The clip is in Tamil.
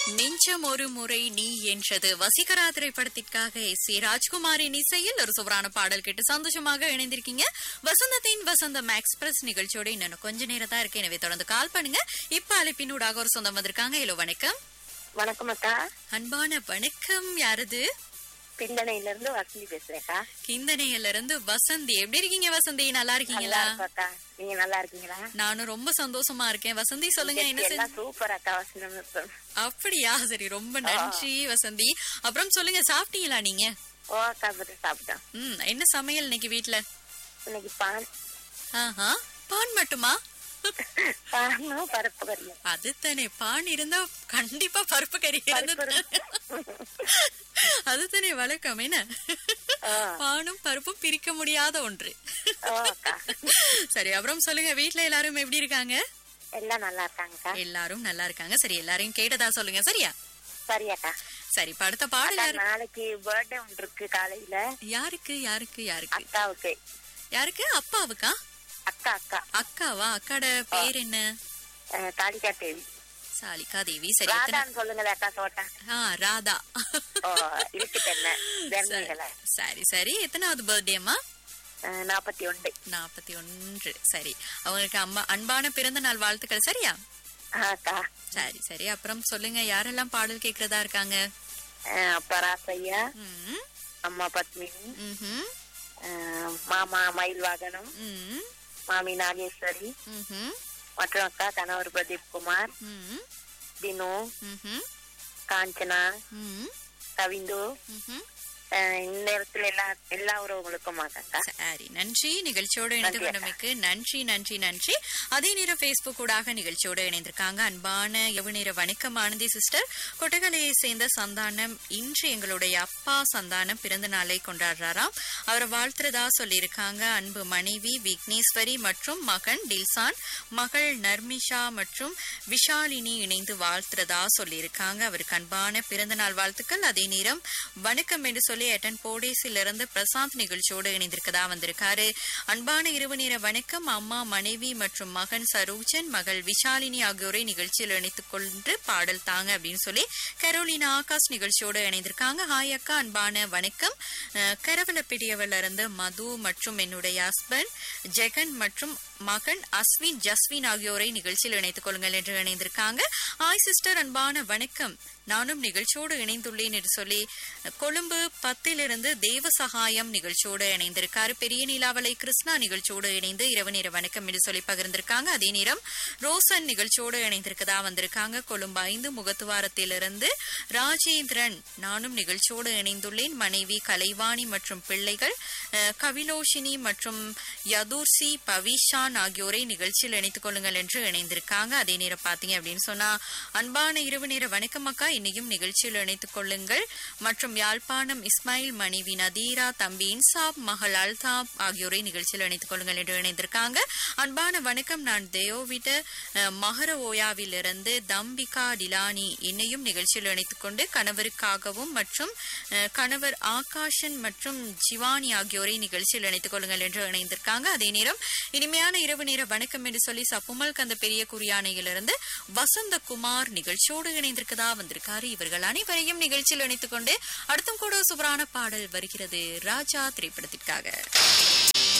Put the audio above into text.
நெஞ்சம் ஒரு முறை நீ என்றது வசீகரா திரைப்படத்திற்காக எஸ் சி ராஜ்குமாரின் இசையில் ஒரு சுவரான பாடல் கேட்டு சந்தோஷமாக இணைந்திருக்கீங்க வசந்தத்தின் வசந்தம் எக்ஸ்பிரஸ் நிகழ்ச்சியோட இன்னும் கொஞ்ச நேரம் தான் இருக்கு எனவே தொடர்ந்து கால் பண்ணுங்க இப்ப அழைப்பினூடாக ஒரு சொந்தம் வந்திருக்காங்க ஹலோ வணக்கம் வணக்கம் அக்கா அன்பான வணக்கம் யாரது பிந்தனையில இருந்து வசந்தி பேசுறேன்க்கா கிந்தனையில இருந்து வசந்தி எப்படி இருக்கீங்க வசந்தி நல்லா நல்லா இருக்கீங்களா இருக்கும் அக்கா நீங்க நல்லா இருக்கீங்களா நானும் ரொம்ப சந்தோஷமா இருக்கேன் வசந்தி சொல்லுங்க என்ன செஞ்சு எல்லாம் சூப்பர் அக்கா வசந்தம் அப்படியா சரி ரொம்ப நன்றி வசந்தி அப்புறம் சொல்லுங்க சாப்பிட்டீங்களா நீங்க ஓ அக்கா பத்தி சாப்பிட்டோம் ம் என்ன சமையல் இன்னைக்கு வீட்ல இன்னைக்கு பான் ஆஹா பான் மட்டுமா பானும் பருப்பு கறியும் அதுதானே பான் இருந்தா கண்டிப்பா பருப்பு கறி இருந்து அதுதானே வழக்கம் என்ன ஆ. பானும் பருப்பும் பிரிக்க முடியாத ஒன்று ஓ அக்கா சரி அப்புறம் சொல்லுங்க வீட்ல எல்லாரும் எப்படி இருக்காங்க எல்லாம் நல்லா இருக்காங்கக்கா எல்லாரும் நல்லா இருக்காங்க சரி எல்லாரையும் கேட்டதா சொல்லுங்க சரியா சரி அக்கா சரி இப்ப அடுத்த பாடல் அக்கா, யாரு- நாளைக்கு பர்த்டே ஒன்று இருக்கு காலையில யாருக்கு யாருக்கு யாருக்கு அக்காவுக்கு யாருக்கு அப்பாவுக்கா அக்கா அக்கா அக்காவா அக்காட பேர் என்ன அஹ், காளிகா தேவி சாலிகா தேவி சரி எத்தனை ராதான்னு சொல்லுங்களேன் அக்கா சோட்டா ஆ ராதா ஓ இருக்கு தென்ன தர்மிகளை சரி சரி எத்தனாவது பர்த்டேமா நாப்பத்தி ஒன்று நாற்பத்தி ஒன்று சரி அவங்களுக்கு அம்மா அன்பான பிறந்த நாள் வாழ்த்துக்கள் சரியா அக்கா சரி சரி அப்புறம் சொல்லுங்க யாரெல்லாம் பாடல் கேக்குறதா இருக்காங்க அஹ், அப்பா ராசையா ம், அம்மா பத்மினி ம்ஹும், அஹ், மாமா மயில் வாகனம் ம், மாமி நாகேஸ்வரி ம்ஹும், மற்றும் அக்கா கணவர் பிரதீப் குமார் ம், தினு ம்ஹும், காஞ்சனா ம், கவிந்து ம்ஹும். அஹ், இந்நேரத்தில் எல்லா எல்லா உறவுகளுக்கும் அக்கா சரி நன்றி நிகழ்ச்சியோடு இணைந்து நன்றி, கொண்டமைக்கு நன்றி நன்றி நன்றி அதே நேரம் Facebook ஊடாக நிகழ்ச்சியோடு இணைந்திருக்காங்க அன்பான இரவு நேர வணக்கம் ஆனந்தி சிஸ்டர் கொட்டகலையை சேர்ந்த சந்தானம் இன்று எங்களுடைய அப்பா சந்தானம் பிறந்த நாளை கொண்டாடுறாராம் அவரை வாழ்த்துறதா சொல்லியிருக்காங்க அன்பு மனைவி விக்னேஸ்வரி மற்றும் மகன் டில்சான் மகள் நர்மிஷா மற்றும் விஷாலினி இணைந்து வாழ்த்துறதா சொல்லியிருக்காங்க அவருக்கு அன்பான பிறந்த நாள் வாழ்த்துக்கள் அதே நேரம் வணக்கம் என்று சொல்லி எட்டன் போடேஸிலிருந்து பிரசாந்த் நிகழ்ச்சியோடு இணைந்திருக்கதா வந்திருக்காரு அன்பான இரவு நேர வணக்கம் அம்மா மனைவி மற்றும் மகன் சரோஜன் மகள் விஷாலினி ஆகியோரை நிகழ்ச்சியில் இணைத்துக் கொண்டு பாடல் தாங்க அப்படின்னு சொல்லி கரோலினா ஆகாஷ் நிகழ்ச்சியோடு இணைந்திருக்காங்க ஹாய் அக்கா அன்பான வணக்கம் அஹ், கரவலப்பிடியவல இருந்து மது மற்றும் என்னுடைய ஹஸ்பண்ட் ஜெகன் மற்றும் மகன் அஸ்வின் ஜஸ்வின் ஆகியோரை நிகழ்ச்சியில் இணைத்துக் கொள்ளுங்கள் என்று இணைந்திருக்காங்க ஹாய் சிஸ்டர் அன்பான வணக்கம் நானும் நிகழ்ச்சியோடு இணைந்துள்ளேன் என்று சொல்லி கொழும்பு பத்திலிருந்து தேவ சகாயம் நிகழ்ச்சியோடு இணைந்திருக்காரு பெரிய நீலாவலை கிருஷ்ணா நிகழ்ச்சியோடு இணைந்து இரவு நேர வணக்கம் என்று சொல்லி பகிர்ந்திருக்காங்க அதே நேரம் ரோசன் நிகழ்ச்சியோடு இணைந்திருக்கதா வந்திருக்காங்க கொழும்பு ஐந்து முகத்துவாரத்திலிருந்து ராஜேந்திரன் நானும் நிகழ்ச்சியோடு இணைந்துள்ளேன் மனைவி கலைவாணி மற்றும் பிள்ளைகள் அஹ், கவிலோஷினி மற்றும் யதூர்சி பவிஷான் ஆகியோரை நிகழ்ச்சியில் இணைத்துக் கொள்ளுங்கள் என்று இணைந்திருக்காங்க அதே நேரம் பாத்தீங்க அப்படின்னு சொன்னா அன்பான இரவு நேர வணக்கம் அக்கா இன்னையும் நிகழ்ச்சியில் இணைத்துக் கொள்ளுங்கள் மற்றும் யாழ்ப்பாணம் இஸ்மாயில் மனைவி நதீரா தம்பி இன்சாப் மகள் அல்தாப் ஆகியோரை நிகழ்ச்சியில் இணைத்துக் கொள்ளுங்கள் என்று இணைந்திருக்காங்க அன்பான வணக்கம் நான் தேயோவிட அஹ், மகர ஓயாவிலிருந்து தம்பிகா டிலானி என்னையும் நிகழ்ச்சியில் இணைத்துக் கொண்டு கணவருக்காகவும் மற்றும் அஹ், கணவர் ஆகாஷன் மற்றும் ஜிவானி ஆகியோரை நிகழ்ச்சியில் இணைத்துக் கொள்ளுங்கள் என்று இணைந்திருக்காங்க அதே நேரம் இனிமையான இரவு நேர வணக்கம் என்று சொல்லி சப்புமல் கந்த பெரிய குறியானையிலிருந்து வசந்தகுமார் நிகழ்ச்சியோடு இணைந்திருக்கதா வந்திருக்காரு இவர்கள் அனைவரையும் நிகழ்ச்சியில் இணைத்துக் கொண்டு அடுத்தும் கூட சுவரான பாடல் வருகிறது ராஜா திரைப்படத்திற்காக